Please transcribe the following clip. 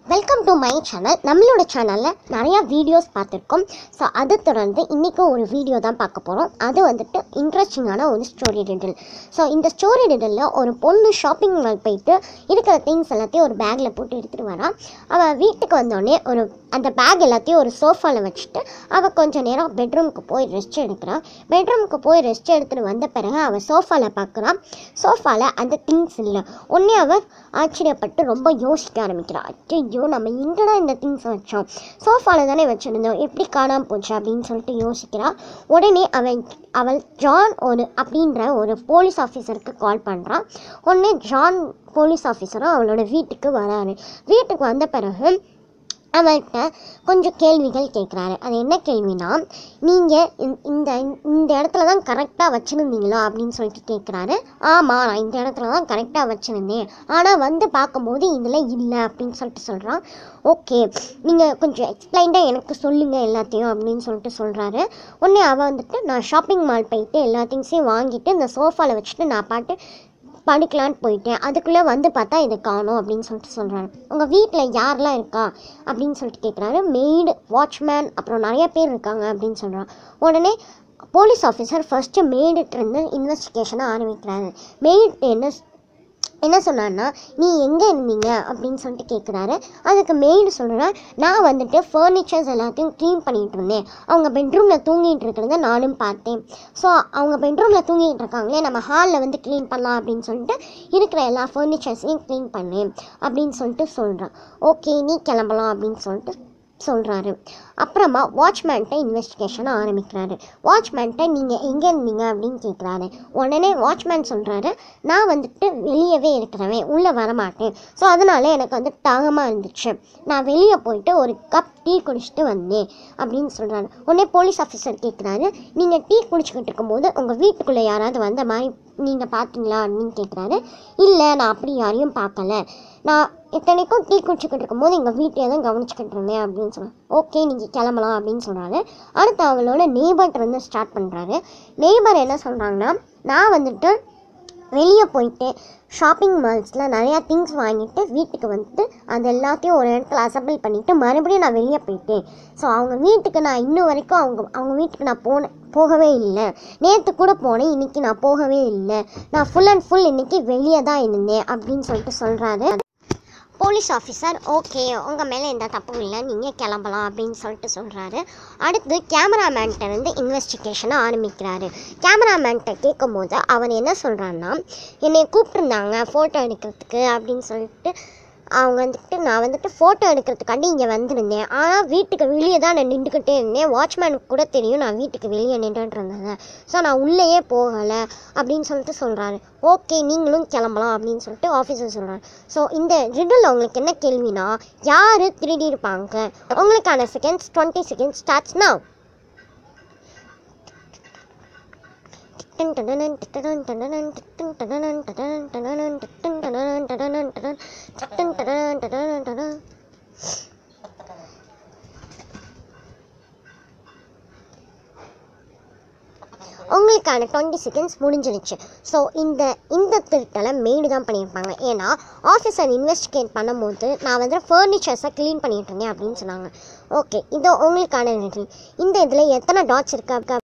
Welcome to my channel நம்மளோட சேனலில் நிறையா வீடியோஸ் பார்த்துருக்கோம் ஸோ அதை தொடர்ந்து இன்றைக்கி ஒரு வீடியோ தான் பார்க்க போகிறோம் அது வந்துட்டு இன்ட்ரெஸ்டிங்கான ஒரு ஸ்டோரி டிடல் ஸோ இந்த ஸ்டோரி டிடலில் ஒரு பொண்ணு ஷாப்பிங் மால் போயிட்டு இருக்கிற திங்ஸ் எல்லாத்தையும் ஒரு பேக்கில் போட்டு எடுத்துகிட்டு வரா அவள் வீட்டுக்கு வந்தோடனே ஒரு அந்த பேக் எல்லாத்தையும் ஒரு சோஃபாவில் வச்சுட்டு அவள் கொஞ்சம் நேரம் பெட்ரூமுக்கு போய் ரெஸ்ட் எடுக்கிறான் பெட்ரூமுக்கு போய் ரெஸ்ட் எடுத்துகிட்டு வந்த பிறகு அவள் சோஃபாவில் பார்க்குறான் சோஃபாவில் அந்த திங்ஸ் இல்லை உடனே அவள் ஆச்சரியப்பட்டு ரொம்ப யோசிக்க ஆரம்பிக்கிறாள் ஐயோ நம்ம எங்கடா இந்த திங்ஸ் வச்சோம் சோஃபாவில் தானே வச்சுருந்தோம் எப்படி காணாமல் போச்சு அப்படின்னு சொல்லிட்டு யோசிக்கிறா உடனே அவன் அவள் ஜான் ஒரு அப்படின்ற ஒரு போலீஸ் ஆஃபீஸருக்கு கால் பண்ணுறான் உடனே ஜான் போலீஸ் ஆஃபீஸரும் அவளோட வீட்டுக்கு வராரு வீட்டுக்கு வந்த பிறகு அவர்கிட்ட கொஞ்சம் கேள்விகள் கேட்குறாரு அது என்ன கேள்வினா நீங்கள் இந்த இந்த இடத்துல தான் கரெக்டாக வச்சுருந்தீங்களா அப்படின்னு சொல்லிட்டு கேட்குறாரு ஆமாம் நான் இந்த இடத்துல தான் கரெக்டாக வச்சுருந்தேன் ஆனால் வந்து பார்க்கும்போது இதில் இல்லை அப்படின்னு சொல்லிட்டு சொல்கிறான் ஓகே நீங்கள் கொஞ்சம் எக்ஸ்பிளைண்டாக எனக்கு சொல்லுங்கள் எல்லாத்தையும் அப்படின்னு சொல்லிட்டு சொல்கிறாரு உடனே அவள் வந்துட்டு நான் ஷாப்பிங் மால் போயிட்டு எல்லா திங்ஸையும் வாங்கிட்டு இந்த சோஃபாவில் வச்சுட்டு நான் பாட்டு படுக்கலான்னு போயிட்டேன் அதுக்குள்ளே வந்து பார்த்தா இதை காணோம் அப்படின்னு சொல்லிட்டு சொல்கிறாரு உங்கள் வீட்டில் யாரெல்லாம் இருக்கா அப்படின்னு சொல்லிட்டு கேட்குறாரு மெய்டு வாட்ச்மேன் அப்புறம் நிறைய பேர் இருக்காங்க அப்படின்னு சொல்கிறான் உடனே போலீஸ் ஆஃபீஸர் ஃபஸ்ட்டு மெய்டுட்டு இருந்து இன்வெஸ்டிகேஷனை ஆரம்பிக்கிறாரு மெய்டு என்ன என்ன சொன்னான்னா நீ எங்கே இருந்தீங்க அப்படின்னு சொல்லிட்டு கேட்குறாரு அதுக்கு மெய்டு சொல்கிறேன் நான் வந்துட்டு ஃபர்னிச்சர்ஸ் எல்லாத்தையும் க்ளீன் பண்ணிகிட்டு இருந்தேன் அவங்க பெட்ரூமில் தூங்கிட்டு இருக்கிறத நானும் பார்த்தேன் ஸோ அவங்க பெட்ரூமில் தூங்கிட்டு இருக்காங்களே நம்ம ஹாலில் வந்து க்ளீன் பண்ணலாம் அப்படின்னு சொல்லிட்டு இருக்கிற எல்லா ஃபர்னிச்சர்ஸையும் க்ளீன் பண்ணேன் அப்படின்னு சொல்லிட்டு சொல்கிறான் ஓகே நீ கிளம்பலாம் அப்படின்னு சொல்லிட்டு சொல்கிறாரு அப்புறமா வாட்ச்மேன்ட்ட இன்வெஸ்டிகேஷனை ஆரம்பிக்கிறாரு வாட்ச்மேன்ட்ட நீங்கள் எங்கே இருந்தீங்க அப்படின்னு கேட்குறாரு உடனே வாட்ச்மேன் சொல்கிறாரு நான் வந்துட்டு வெளியவே இருக்கிறவன் உள்ளே வரமாட்டேன் ஸோ அதனால எனக்கு வந்து தாகமாக இருந்துச்சு நான் வெளியே போயிட்டு ஒரு கப் டீ குடிச்சிட்டு வந்தேன் அப்படின்னு சொல்கிறாரு உடனே போலீஸ் ஆஃபீஸர் கேட்குறாரு நீங்கள் டீ குடிச்சிக்கிட்டு இருக்கும்போது உங்கள் வீட்டுக்குள்ளே யாராவது வந்த மாதிரி நீங்கள் பார்த்தீங்களா அப்படின்னு கேட்குறாரு இல்லை நான் அப்படி யாரையும் பார்க்கல நான் இத்தனைக்கும் டீ குடிச்சிக்கிட்டு இருக்கும்போது எங்கள் வீட்டையே தான் கவனிச்சுக்கிட்டு இருந்தேன் அப்படின்னு சொன்னேன் ஓகே நீங்கள் கிளம்பலாம் அப்படின்னு சொல்கிறாரு அடுத்து அவளோட நெய்பர்கிட்ட இருந்து ஸ்டார்ட் பண்ணுறாரு நெய்பர் என்ன சொல்கிறாங்கன்னா நான் வந்துட்டு வெளியே போயிட்டு ஷாப்பிங் மால்ஸில் நிறையா திங்ஸ் வாங்கிட்டு வீட்டுக்கு வந்துட்டு அது எல்லாத்தையும் ஒரு இடத்துல அசம்பிள் பண்ணிவிட்டு மறுபடியும் நான் வெளியே போயிட்டேன் ஸோ அவங்க வீட்டுக்கு நான் இன்னும் வரைக்கும் அவங்க அவங்க வீட்டுக்கு நான் போனேன் போகவே இல்லை நேற்று கூட போனேன் இன்றைக்கி நான் போகவே இல்லை நான் ஃபுல் அண்ட் ஃபுல் இன்றைக்கி வெளியே தான் இருந்தேன் அப்படின்னு சொல்லிட்டு சொல்கிறாரு போலீஸ் ஆஃபீஸர் ஓகே உங்கள் மேலே எந்த தப்பும் இல்லை நீங்கள் கிளம்பலாம் அப்படின்னு சொல்லிட்டு சொல்கிறாரு அடுத்து கேமராமேன்கிட்ட இருந்து இன்வெஸ்டிகேஷனை ஆரம்பிக்கிறாரு கேமராமேன்கிட்ட கேட்கும்போது அவர் என்ன சொல்கிறான்னா என்னை கூப்பிட்ருந்தாங்க ஃபோட்டோ எடுக்கிறதுக்கு அப்படின்னு சொல்லிட்டு அவங்க வந்துட்டு நான் வந்துட்டு ஃபோட்டோ எடுக்கிறதுக்காண்டி இங்கே வந்திருந்தேன் ஆனால் வீட்டுக்கு வெளியே தான் நான் நின்றுக்கிட்டே இருந்தேன் வாட்ச்மேனுக்கு கூட தெரியும் நான் வீட்டுக்கு வெளியே நின்றுட்டு இருந்தேன் ஸோ நான் உள்ளேயே போகலை அப்படின்னு சொல்லிட்டு சொல்கிறாரு ஓகே நீங்களும் கிளம்பலாம் அப்படின்னு சொல்லிட்டு ஆஃபீஸர் சொல்கிறாரு ஸோ இந்த ரிடில் உங்களுக்கு என்ன கேள்வினா யார் திருடி இருப்பாங்க உங்களுக்கான seconds twenty seconds starts now உங்களுக்கான டுவெண்ட்டி செகண்ட்ஸ் முடிஞ்சிருச்சு ஸோ இந்த இந்த திருட்டலை மெய்டு தான் பண்ணியிருப்பாங்க ஏன்னா ஆஃபீஸர் இன்வெஸ்டிகேட் பண்ணும்போது நான் வந்து ஃபர்னிச்சர்ஸை க்ளீன் பண்ணிட்டு இருந்தேன் அப்படின்னு சொன்னாங்க ஓகே இது உங்களுக்கான riddle. இந்த இதில் எத்தனை டாட்ஸ் இருக்கு